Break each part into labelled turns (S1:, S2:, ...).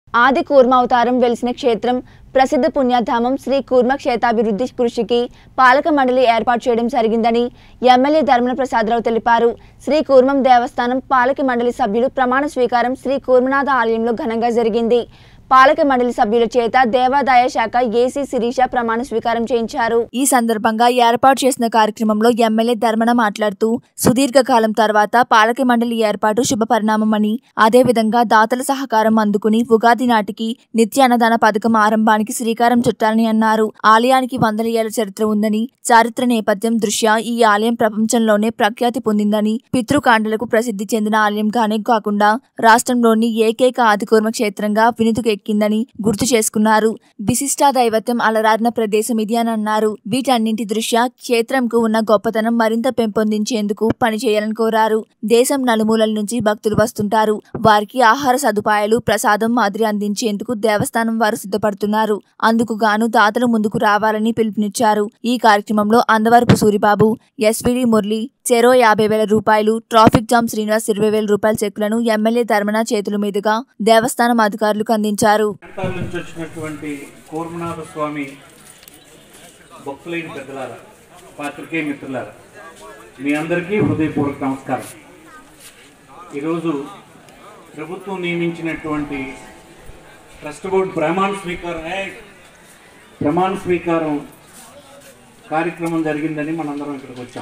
S1: ఆది కూర్మావతారం వెలిసిన క్షేత్రం ప్రసిద్ధ పుణ్యధామం శ్రీ కూర్మ క్షేత్రాభివృద్ధి కృషికి పాలక మండలి ఏర్పాటు చేయడం జరిగిందని ఎమ్మెల్యే ధర్మన ప్రసాదరావు తెలిపారు శ్రీ కూర్మం దేవస్థానం పాలక మండలి సభ్యులు ప్రమాణ స్వీకారం శ్రీ కూర్మనాథ ఆలయంలో ఘనంగా జరిగింది పాలక మండలి సభ్యుల చేత దేవాదాయ శాఖ ఏసీ శిరీష ప్రమాణ స్వీకారం చేయించారు ఈ సందర్భంగా ఏర్పాటు చేసిన కార్యక్రమంలో ఎమ్మెల్యే ధర్మన మాట్లాడుతూ సుదీర్ఘకాలం తర్వాత పాలక మండలి ఏర్పాటు శుభ పరిణామమని అదేవిధంగా దాతల సహకారం అందుకుని ఉగాది నాటికి నిత్య అన్నదాన పథకం ఆరంభానికి శ్రీకారం చుట్టాలని అన్నారు ఆలయానికి వందల ఏళ్ల చరిత్ర ఉందని చారిత్ర నేపథ్యం దృష్ట్యా ఈ ఆలయం ప్రపంచంలోనే ప్రఖ్యాతి పొందిందని పితృకాండలకు ప్రసిద్ధి చెందిన ఆలయంగానే కాకుండా రాష్ట్రంలోని ఏకైక ఆదికూర్మ క్షేత్రంగా వినుతుకు ఎక్కిందని గుర్తు చేసుకున్నారు విశిష్టా దైవత్యం అలరారిన ప్రదేశం ఇది అని అన్నారు వీటన్నింటి దృష్ట్యా క్షేత్రంకు ఉన్న గొప్పతనం మరింత పెంపొందించేందుకు పనిచేయాలని కోరారు దేశం నలుమూలల నుంచి భక్తులు వస్తుంటారు వారికి ఆహార సదుపాయాలు ప్రసాదం మాదిరి అందించేందుకు దేవస్థానం వారు సిద్ధపడుతున్నారు అందుకు గాను దాతలు ముందుకు రావాలని పిలుపునిచ్చారు ఈ కార్యక్రమంలో అందవరపు సూరిబాబు ఎస్విడి మురళి చెరో యాభై వేల రూపాయలు ట్రాఫిక్ జామ్ శ్రీనివాస్ ఇరవై వేల రూపాయల చెక్కులను ఎమ్మెల్యే ధర్మన చేతుల మీదుగా దేవస్థానం అధికారులకు అందించారు
S2: ప్రాంతాల నుంచి వచ్చినటువంటి కూర్మనాథ స్వామి భక్తులైన పెద్దలారా పాత్రికేయ మిత్రులారా మీ అందరికీ హృదయపూర్వక నమస్కారం ఈరోజు ప్రభుత్వం నియమించినటువంటి ట్రస్ట్ బోర్డు ప్రమాణ స్వీకారం ఏయ్! ప్రమాణ స్వీకారం కార్యక్రమం జరిగిందని మనందరం ఇక్కడికి వచ్చాం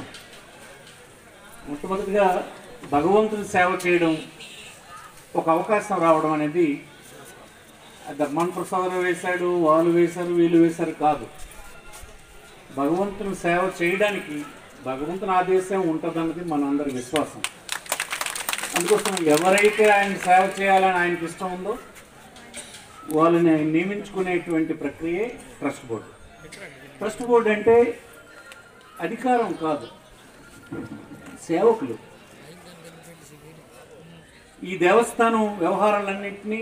S2: మొట్టమొదటిగా భగవంతుని సేవ చేయడం ఒక అవకాశం రావడం అనేది ధర్మాన్ ప్రసాదం వేశాడు వాళ్ళు వేశారు వీళ్ళు వేశారు కాదు భగవంతుని సేవ చేయడానికి భగవంతుని ఆదేశం ఉంటుందన్నది మనందరి విశ్వాసం అందుకోసం ఎవరైతే ఆయన సేవ చేయాలని ఆయనకి ఇష్టం ఉందో వాళ్ళని ఆయన నియమించుకునేటువంటి ప్రక్రియే ట్రస్ట్ బోర్డు ట్రస్ట్ బోర్డు అంటే అధికారం కాదు సేవకులు ఈ దేవస్థానం వ్యవహారాలన్నింటినీ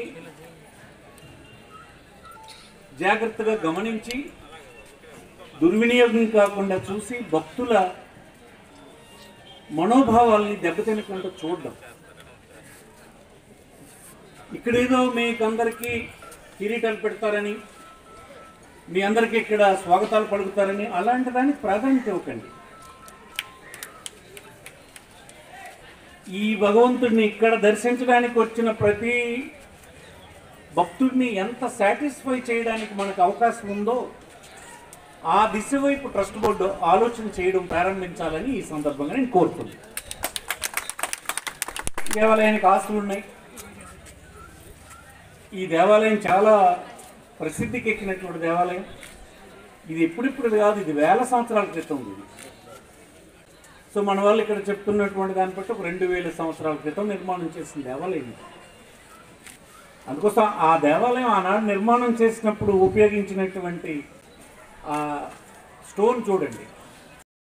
S2: జాగ్రత్తగా గమనించి దుర్వినియోగం కాకుండా చూసి భక్తుల మనోభావాల్ని దెబ్బతినకుండా చూడడం ఇక్కడేదో మీకందరికీ కిరీటాలు పెడతారని మీ అందరికీ ఇక్కడ స్వాగతాలు పలుకుతారని అలాంటి దానికి ప్రాధాన్యత ఇవ్వకండి ఈ భగవంతుడిని ఇక్కడ దర్శించడానికి వచ్చిన ప్రతి భక్తుడిని ఎంత సాటిస్ఫై చేయడానికి మనకు అవకాశం ఉందో ఆ దిశ వైపు ట్రస్ట్ బోర్డు ఆలోచన చేయడం ప్రారంభించాలని ఈ సందర్భంగా నేను కోరుతున్నాను దేవాలయానికి ఆస్తులు ఉన్నాయి ఈ దేవాలయం చాలా ప్రసిద్ధికి ఎక్కినటువంటి దేవాలయం ఇది ఎప్పుడిప్పుడు కాదు ఇది వేల సంవత్సరాల క్రితం ఇది సో మన వాళ్ళు ఇక్కడ చెప్తున్నటువంటి దాన్ని బట్టి ఒక రెండు వేల సంవత్సరాల క్రితం నిర్మాణం చేసిన దేవాలయం ఇది. అందుకోసం ఆ దేవాలయం ఆనాడు నిర్మాణం చేసినప్పుడు ఉపయోగించినటువంటి ఆ స్టోన్ చూడండి